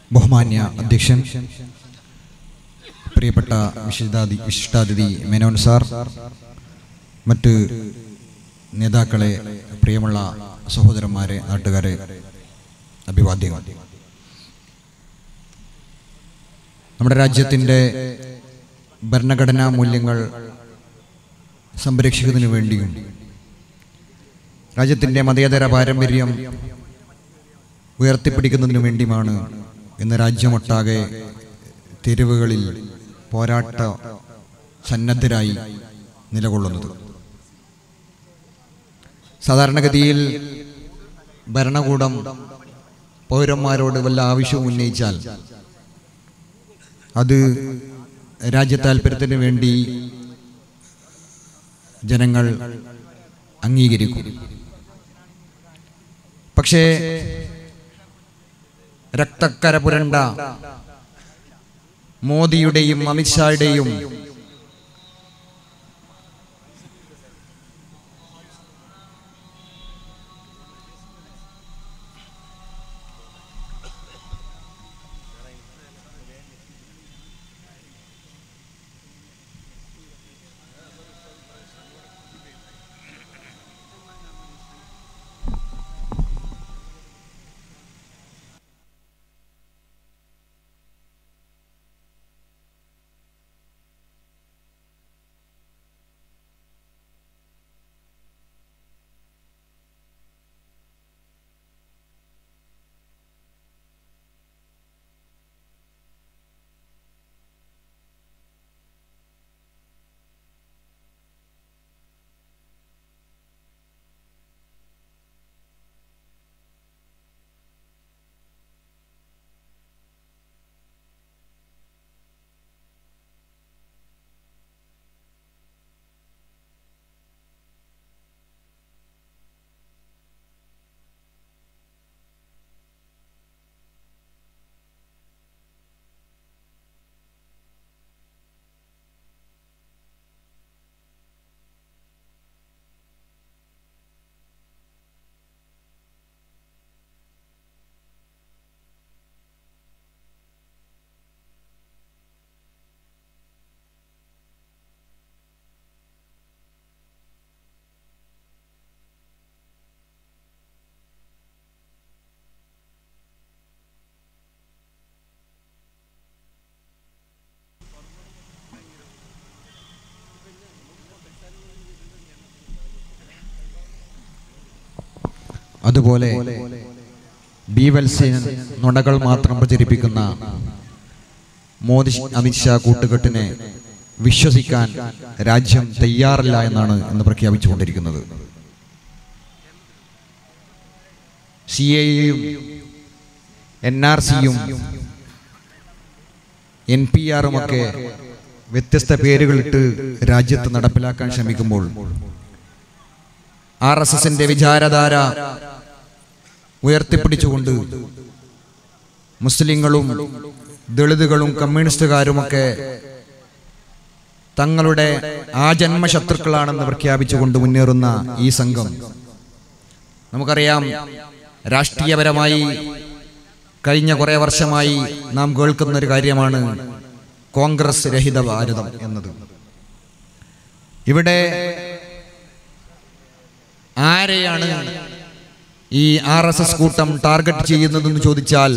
ബഹുമാന്യ അധ്യക്ഷൻ പ്രിയപ്പെട്ട വിശിഷ്ടാതി വിശിഷ്ടാതിഥി മേനോൻ സാർ മറ്റ് നേതാക്കളെ പ്രിയമുള്ള സഹോദരന്മാരെ നാട്ടുകാരെ അഭിവാദ്യങ്ങൾ നമ്മുടെ രാജ്യത്തിൻ്റെ ഭരണഘടനാ മൂല്യങ്ങൾ സംരക്ഷിക്കുന്നതിനു വേണ്ടിയും രാജ്യത്തിൻ്റെ മതേതര പാരമ്പര്യം ഉയർത്തിപ്പിടിക്കുന്നതിനു വേണ്ടിയുമാണ് ഇന്ന് രാജ്യമൊട്ടാകെ തെരുവുകളിൽ പോരാട്ട സന്നദ്ധരായി നിലകൊള്ളുന്നത് സാധാരണഗതിയിൽ ഭരണകൂടം പൗരന്മാരോട് വല്ല ആവശ്യവും ഉന്നയിച്ചാൽ അത് രാജ്യ താല്പര്യത്തിന് വേണ്ടി ജനങ്ങൾ അംഗീകരിക്കും പക്ഷേ രക്തക്കര പുരണ്ട മോദിയുടെയും അമിത്ഷായുടെയും അതുപോലെ ബീവത്സ്യൻ നുണകൾ മാത്രം പ്രചരിപ്പിക്കുന്ന മോദി അമിത്ഷാ കൂട്ടുകെട്ടിനെ വിശ്വസിക്കാൻ രാജ്യം തയ്യാറല്ല എന്നാണ് ഇന്ന് പ്രഖ്യാപിച്ചുകൊണ്ടിരിക്കുന്നത് സി എയും എൻ ആർ സിയും എൻ പി ആറുമൊക്കെ വ്യത്യസ്ത പേരുകളിട്ട് രാജ്യത്ത് നടപ്പിലാക്കാൻ ശ്രമിക്കുമ്പോൾ ആർ എസ് എസിന്റെ വിചാരധാര ഉയർത്തിപ്പിടിച്ചുകൊണ്ട് മുസ്ലിങ്ങളും ദളിതുകളും കമ്മ്യൂണിസ്റ്റുകാരുമൊക്കെ തങ്ങളുടെ ആജന്മ ശത്രുക്കളാണെന്ന് പ്രഖ്യാപിച്ചുകൊണ്ട് മുന്നേറുന്ന ഈ സംഘം നമുക്കറിയാം രാഷ്ട്രീയപരമായി കഴിഞ്ഞ കുറെ വർഷമായി നാം കേൾക്കുന്ന ഒരു കാര്യമാണ് കോൺഗ്രസ് രഹിത ഭാരതം എന്നത് ഇവിടെ ആരെയാണ് ഈ ആർ എസ് എസ് കൂട്ടം ടാർഗറ്റ് ചെയ്യുന്നതെന്ന് ചോദിച്ചാൽ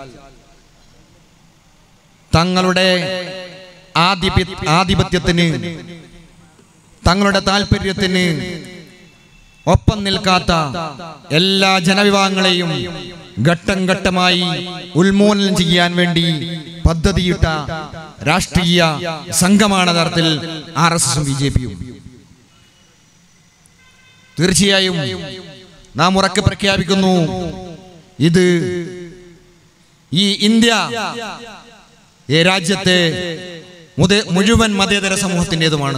തങ്ങളുടെ ആധിപത്യ ആധിപത്യത്തിന് തങ്ങളുടെ താല്പര്യത്തിന് ഒപ്പം നിൽക്കാത്ത എല്ലാ ജനവിഭാഗങ്ങളെയും ഘട്ടം ഘട്ടമായി ഉന്മൂലനം ചെയ്യാൻ വേണ്ടി പദ്ധതിയിട്ട രാഷ്ട്രീയ സംഘമാണ് യഥാർത്ഥത്തിൽ ആർ എസ് എസും ബി ജെ പിയും തീർച്ചയായും നാം ഉറക്കെ പ്രഖ്യാപിക്കുന്നു ഇത് ഈ ഇന്ത്യ ഈ രാജ്യത്തെ മുത- മുഴുവൻ മതേതര സമൂഹത്തിൻ്റെതുമാണ്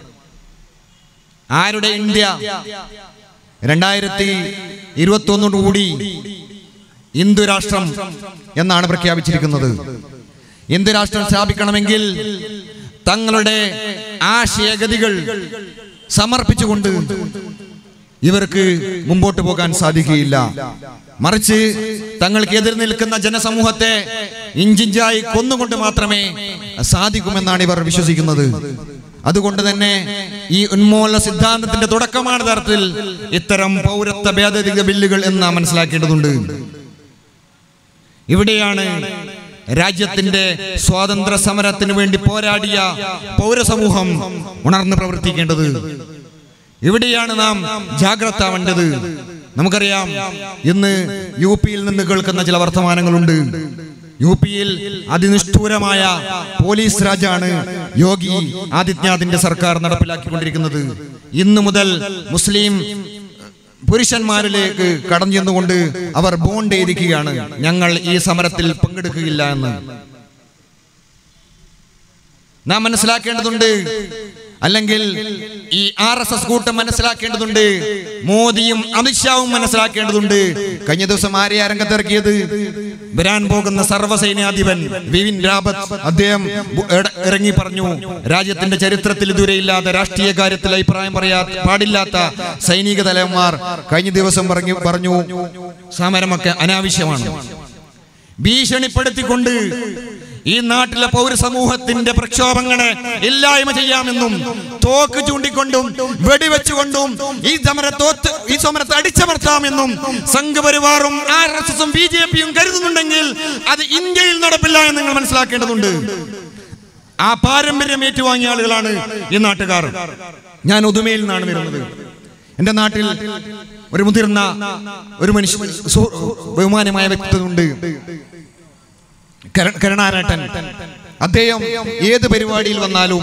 ആരുടെ ഇന്ത്യ രണ്ടായിരത്തി ഇരുപത്തി ഒന്നോടുകൂടി ഹിന്ദു രാഷ്ട്രം എന്നാണ് പ്രഖ്യാപിച്ചിരിക്കുന്നത് ഹിന്ദു രാഷ്ട്രം സ്ഥാപിക്കണമെങ്കിൽ തങ്ങളുടെ ആശയഗതികൾ സമർപ്പിച്ചുകൊണ്ട് ഇവർക്ക് മുമ്പോട്ട് പോകാൻ സാധിക്കുകയില്ല മറിച്ച് തങ്ങൾക്ക് എതിർ നിൽക്കുന്ന ജനസമൂഹത്തെ ഇഞ്ചിഞ്ചായി കൊന്നുകൊണ്ട് മാത്രമേ സാധിക്കുമെന്നാണ് ഇവർ വിശ്വസിക്കുന്നത് അതുകൊണ്ട് തന്നെ ഈ ഉന്മൂലന സിദ്ധാന്തത്തിന്റെ തുടക്കമാണ് തരത്തിൽ ഇത്തരം പൗരത്വ ഭേദഗതി ബില്ലുകൾ എന്ന് നാം മനസ്സിലാക്കേണ്ടതുണ്ട് ഇവിടെയാണ് രാജ്യത്തിന്റെ സ്വാതന്ത്ര്യ സമരത്തിന് വേണ്ടി പോരാടിയ പൗരസമൂഹം ഉണർന്ന് പ്രവർത്തിക്കേണ്ടത് ഇവിടെയാണ് നാം ജാഗ്രത ആവേണ്ടത് നമുക്കറിയാം ഇന്ന് യു പിയിൽ നിന്ന് കേൾക്കുന്ന ചില വർത്തമാനങ്ങളുണ്ട് യു പിയിൽ അതിനിഷ്ഠൂരമായ പോലീസ് രാജാണ് യോഗി ആദിത്യനാഥിന്റെ സർക്കാർ നടപ്പിലാക്കിക്കൊണ്ടിരിക്കുന്നത് ഇന്നു മുതൽ മുസ്ലിം പുരുഷന്മാരിലേക്ക് കടന്നു ചെന്നുകൊണ്ട് അവർ ബോണ്ട് ചെയ്തിരിക്കുകയാണ് ഞങ്ങൾ ഈ സമരത്തിൽ പങ്കെടുക്കുകയില്ല എന്ന് നാം മനസ്സിലാക്കേണ്ടതുണ്ട് അല്ലെങ്കിൽ ഈ ആർ എസ് എസ് കൂട്ടം മനസ്സിലാക്കേണ്ടതുണ്ട് മോദിയും അമിത്ഷാവും മനസ്സിലാക്കേണ്ടതുണ്ട് കഴിഞ്ഞ ദിവസം ആരെയാ രംഗത്തിറക്കിയത് വരാൻ പോകുന്ന സർവ്വസൈന്യാധിപൻ വിപിൻ രാവത്ത് അദ്ദേഹം ബു- എട- ഇറങ്ങി പറഞ്ഞു രാജ്യത്തിന്റെ ചരിത്രത്തിൽ ഇതുവരെ ഇല്ലാത്ത രാഷ്ട്രീയ കാര്യത്തിൽ അഭിപ്രായം പറയാ പാടില്ലാത്ത സൈനിക തലവന്മാർ കഴിഞ്ഞ ദിവസം പറഞ്ഞു പറഞ്ഞു സമരമൊക്കെ അനാവശ്യമാണ് ഭീഷണിപ്പെടുത്തിക്കൊണ്ട് ഈ നാട്ടിലെ പൗരസമൂഹത്തിന്റെ പ്രക്ഷോഭങ്ങളെ ഇല്ലായ്മ ചെയ്യാമെന്നും തോക്ക് ചൂണ്ടിക്കൊണ്ടും വെടിവെച്ചുകൊണ്ടും ഈ സമര തോത്ത് ഈ സമരത്തെ അടിച്ചമർത്താമെന്നും സംഘപരിവാറും ആർ എസ് എസും ബി ജെ പിയും കരുതുന്നുണ്ടെങ്കിൽ അത് ഇന്ത്യയിൽ നടപ്പില്ല എന്ന് നിങ്ങൾ മനസ്സിലാക്കേണ്ടതുണ്ട് ആ പാരമ്പര്യം ഏറ്റുവാങ്ങിയ ആളുകളാണ് ഈ നാട്ടുകാർ ഞാൻ ഉദുമയിൽ നിന്നാണ് വരുന്നത് എന്റെ നാട്ടിൽ ഒരു മുതിർന്ന ഒരു മനുഷ്യ സു- ബഹുമാനമായ വ്യക്തിത്വമുണ്ട് കര- കരുണാരേട്ടൻ അദ്ദേഹം ഏത് പരിപാടിയിൽ വന്നാലും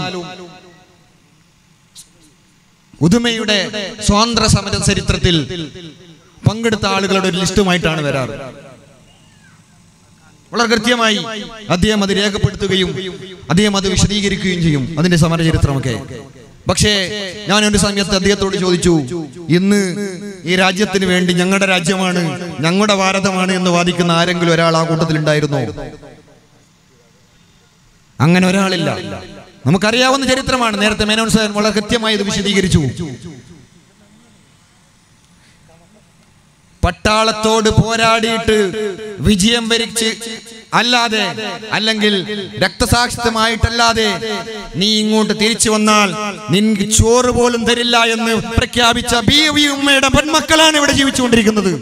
ഉദുമയുടെ സ്വാതന്ത്ര്യ സമര ചരിത്രത്തിൽ പങ്കെടുത്ത ആളുകളുടെ ഒരു ലിസ്റ്റുമായിട്ടാണ് വരാറ് വളരെ കൃത്യമായി അദ്ദേഹം അത് രേഖപ്പെടുത്തുകയും അദ്ദേഹം അത് വിശദീകരിക്കുകയും ചെയ്യും അതിന്റെ സമരചരിത്രമൊക്കെ പക്ഷേ ഞാൻ ഒരു സമയത്ത് അദ്ദേഹത്തോട് ചോദിച്ചു ഇന്ന് ഈ രാജ്യത്തിന് വേണ്ടി ഞങ്ങളുടെ രാജ്യമാണ് ഞങ്ങളുടെ ഭാരതമാണ് എന്ന് വാദിക്കുന്ന ആരെങ്കിലും ഒരാൾ ആ കൂട്ടത്തിൽ ഉണ്ടായിരുന്നോ അങ്ങനെ ഒരാളില്ല നമുക്കറിയാവുന്ന ചരിത്രമാണ് നേരത്തെ മേനോൻ സാർ വളരെ കൃത്യമായി ഇത് വിശദീകരിച്ചു പട്ടാളത്തോട് പോരാടിയിട്ട് വിജയം വരിച്ച് അല്ലാതെ അല്ലെങ്കിൽ രക്തസാക്ഷിത്വമായിട്ടല്ലാതെ നീ ഇങ്ങോട്ട് തിരിച്ചു വന്നാൽ നിനക്ക് ചോറ് പോലും തരില്ല എന്ന് പ്രഖ്യാപിച്ച ബി വി ഉമ്മയുടെ പെൺമക്കളാണ് ഇവിടെ ജീവിച്ചുകൊണ്ടിരിക്കുന്നത്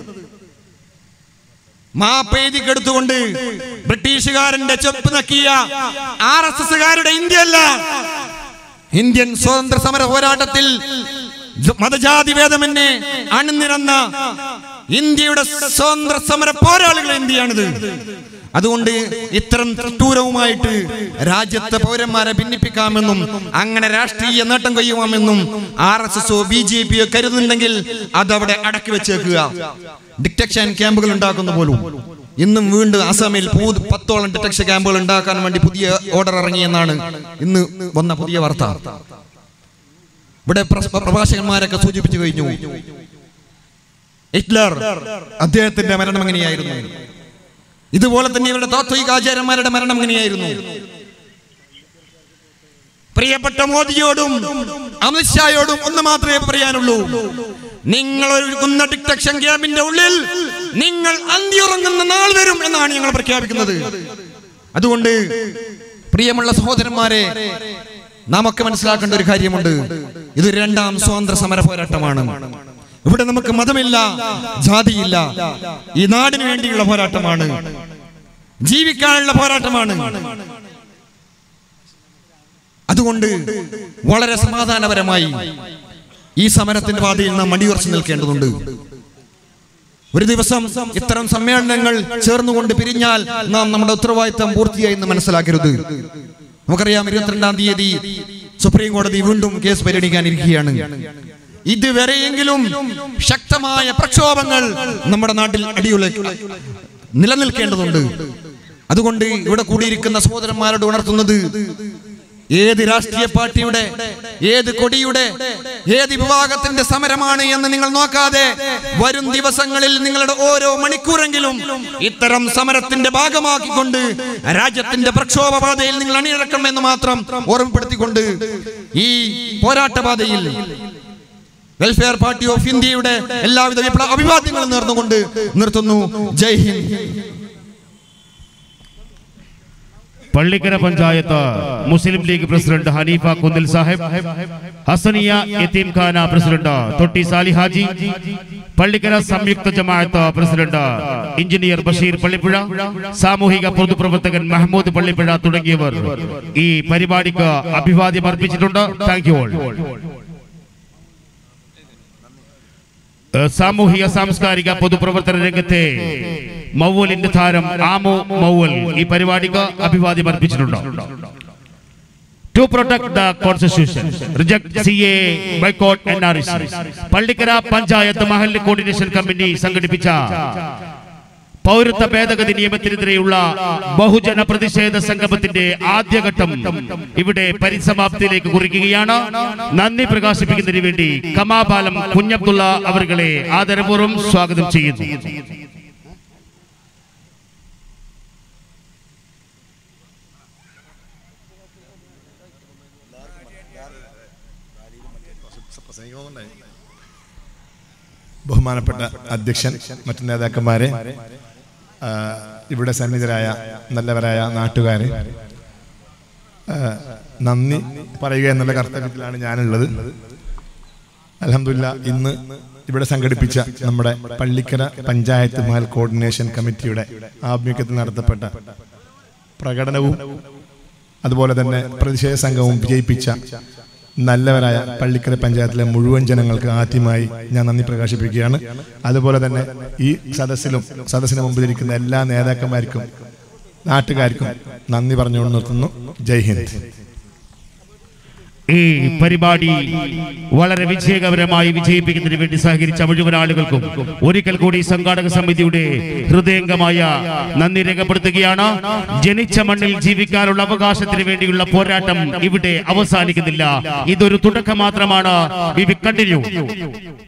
മാപ്പെഴുതിക്കെടുത്തുകൊണ്ട് ബ്രിട്ടീഷുകാരന്റെ ചെപ്പ് നക്കിയ ആർ എസ് എസുകാരുടെ ഇന്ത്യയല്ല ഇന്ത്യൻ സ്വാതന്ത്ര്യ സമര പോരാട്ടത്തിൽ ജ- മതജാതി ഭേദമെന്നെ അണിനിരന്ന ഇന്ത്യയുടെ സ്വാതന്ത്ര്യ സമര പോരാളികൾ ഇന്ത്യയാണിത് അതുകൊണ്ട് ഇത്തരം ത്രിട്ടൂരവുമായിട്ട് രാജ്യത്തെ പൗരന്മാരെ ഭിന്നിപ്പിക്കാമെന്നും അങ്ങനെ രാഷ്ട്രീയ നേട്ടം കൊയ്യുവാമെന്നും ആർ എസ് എസോ ബി ജെ പിയോ കരുതുന്നുണ്ടെങ്കിൽ അതവിടെ അടക്കി വെച്ചേക്കുക ഡിറ്റക്ഷൻ ക്യാമ്പുകൾ ഉണ്ടാക്കുന്ന പോലും ഇന്നും വീണ്ടും അസമിൽ പൂ- പത്തോളം ഡിറ്റക്ഷൻ ക്യാമ്പുകൾ ഉണ്ടാക്കാൻ വേണ്ടി പുതിയ ഓർഡർ ഇറങ്ങിയെന്നാണ് ഇന്ന് വന്ന പുതിയ വാർത്ത ഇവിടെ പ്ര- പ്രഭാഷകന്മാരൊക്കെ സൂചിപ്പിച്ചു കഴിഞ്ഞു ഹിറ്റ്ലർ അദ്ദേഹത്തിന്റെ മരണം എങ്ങനെയായിരുന്നു ഇതുപോലെ തന്നെ ഇവരുടെ താത്വിക ആചാര്യന്മാരുടെ മരണം എങ്ങനെയായിരുന്നു പ്രിയപ്പെട്ട മോദിയോടും അമിത്ഷായോടും ഒന്ന് മാത്രമേ പറയാനുള്ളൂ നിങ്ങൾ ഒരുക്കുന്ന ഡിറ്റക്ഷൻ ക്യാമ്പിന്റെ ഉള്ളിൽ നിങ്ങൾ അന്തിയുറങ്ങുന്ന നാൾ വരും എന്നാണ് ഞങ്ങൾ പ്രഖ്യാപിക്കുന്നത് അതുകൊണ്ട് പ്രിയമുള്ള സഹോദരന്മാരെ നാമൊക്കെ മനസ്സിലാക്കേണ്ട ഒരു കാര്യമുണ്ട് ഇത് രണ്ടാം സ്വാതന്ത്ര്യ സമര പോരാട്ടമാണ് ഇവിടെ നമുക്ക് മതമില്ല ജാതിയില്ല ഈ നാടിന് വേണ്ടിയുള്ള പോരാട്ടമാണ് ജീവിക്കാനുള്ള പോരാട്ടമാണ് അതുകൊണ്ട് വളരെ സമാധാനപരമായി ഈ സമരത്തിന്റെ പാതയിൽ നാം മടിയുറച്ചു നിൽക്കേണ്ടതുണ്ട് ഒരു ദിവസം ഇത്തരം സമ്മേളനങ്ങൾ ചേർന്നുകൊണ്ട് പിരിഞ്ഞാൽ നാം നമ്മുടെ ഉത്തരവാദിത്തം പൂർത്തിയായി എന്ന് മനസ്സിലാക്കരുത് നമുക്കറിയാം ഇരുപത്തിരണ്ടാം തീയതി സുപ്രീം കോടതി വീണ്ടും കേസ് പരിഗണിക്കാനിരിക്കുകയാണ് ഇതുവരെയെങ്കിലും ശക്തമായ പ്രക്ഷോഭങ്ങൾ നമ്മുടെ നാട്ടിൽ അടിയുള്ള നിലനിൽക്കേണ്ടതുണ്ട് അതുകൊണ്ട് ഇവിടെ കൂടിയിരിക്കുന്ന സഹോദരന്മാരോട് ഉണർത്തുന്നത് ഏത് രാഷ്ട്രീയ പാർട്ടിയുടെ ഏത് കൊടിയുടെ ഏത് വിഭാഗത്തിന്റെ സമരമാണ് എന്ന് നിങ്ങൾ നോക്കാതെ വരും ദിവസങ്ങളിൽ നിങ്ങളുടെ ഓരോ മണിക്കൂറെങ്കിലും ഇത്തരം സമരത്തിന്റെ ഭാഗമാക്കിക്കൊണ്ട് രാജ്യത്തിന്റെ പ്രക്ഷോഭപാതയിൽ നിങ്ങൾ അണിനിരക്കണമെന്ന് മാത്രം ഓർമ്മപ്പെടുത്തിക്കൊണ്ട് ഈ പോരാട്ടപാതയിൽ വെൽഫെയർ പാർട്ടി ഓഫ് ഇന്ത്യയുടെ എല്ലാവിധ വിപ്ലവ അഭിവാദ്യങ്ങളും നേർന്നുകൊണ്ട് നിർത്തുന്നു Jai Hind Pallikkara panchayat Muslim League president Hanifa Kunnil Sahib Hasaniya Yatheemkhana president Thotti Salihaji Pallikkara Samyuktha Jamaath president engineer Basheer Pallippuzha സാമൂഹിക പൊതുപ്രവർത്തകൻ മഹമ്മൂദ് പള്ളിപ്പുഴ തുടങ്ങിയവർ ഈ പരിപാടിക്ക് അഭിവാദ്യം അർപ്പിച്ചിട്ടുണ്ട് താങ്ക് യു ഓൾ ഏഹ് സാമൂഹിക സാംസ്കാരിക പൊതുപ്രവർത്തന രംഗത്തെ മൗവലിന്റെ താരം ആമോ മൗവൽ ഈ പരിപാടിക്ക് അഭിവാദ്യം അർപ്പിച്ചിട്ടുണ്ട് to protect the constitution reject C A boycott N R Pallikkara panchayat Mahallu coordination committee സംഘടിപ്പിച്ച പൗരത്വ ഭേദഗതി നിയമത്തിനെതിരെയുള്ള ബഹുജന പ്രതിഷേധ സംഗമത്തിന്റെ ആദ്യഘട്ടം ഇവിടെ പരിസമാപ്തിയിലേക്ക് കുറിക്കുകയാണ് നന്ദി പ്രകാശിപ്പിക്കുന്നതിന് വേണ്ടി കമാപാലം കുഞ്ഞബ്ദുള്ള അവരുകളെ ആദരപൂർവ്വം സ്വാഗതം ചെയ്യുന്നു ബഹുമാനപ്പെട്ട അധ്യക്ഷൻ മറ്റു നേതാക്കന്മാരെ ആ, ഇവിടെ സന്നിധരായ നല്ലവരായ നാട്ടുകാരെ ആ, നന്ദി പറയുക എന്നുള്ള കർത്തവ്യത്തിലാണ് ഞാനുള്ളത് അലഹമില്ല ഇന്ന് ഇവിടെ സംഘടിപ്പിച്ച നമ്മുടെ പള്ളിക്കര പഞ്ചായത്ത് മഹൽ കോർഡിനേഷൻ കമ്മിറ്റിയുടെ ആഭിമുഖ്യത്തിൽ നടത്തപ്പെട്ട പ്രകടനവും അതുപോലെ തന്നെ പ്രതിഷേധ സംഘവും വിജയിപ്പിച്ച നല്ലവരായ പള്ളിക്കര പഞ്ചായത്തിലെ മുഴുവൻ ജനങ്ങൾക്ക് ആദ്യമായി ഞാൻ നന്ദി പ്രകാശിപ്പിക്കുകയാണ് അതുപോലെ തന്നെ ഈ സദസ്സിലും സദസ്സിന് മുമ്പിലിരിക്കുന്ന എല്ലാ നേതാക്കന്മാർക്കും നാട്ടുകാർക്കും നന്ദി പറഞ്ഞുകൊണ്ട് നിർത്തുന്നു ജയ് ഹിന്ദ് ഈ പരിപാടി വളരെ വിജയകരമായി വിജയിപ്പിക്കുന്നതിന് വേണ്ടി സഹകരിച്ച മുഴുവൻ ആളുകൾക്കും ഒരിക്കൽ കൂടി സംഘാടക സമിതിയുടെ ഹൃദയംഗമായ നന്ദി രേഖപ്പെടുത്തുകയാണ് ജനിച്ച മണ്ണിൽ ജീവിക്കാനുള്ള അവകാശത്തിന് വേണ്ടിയുള്ള പോരാട്ടം ഇവിടെ അവസാനിക്കുന്നില്ല ഇതൊരു തുടക്കം മാത്രമാണ് വി കണ്ടിന്യൂ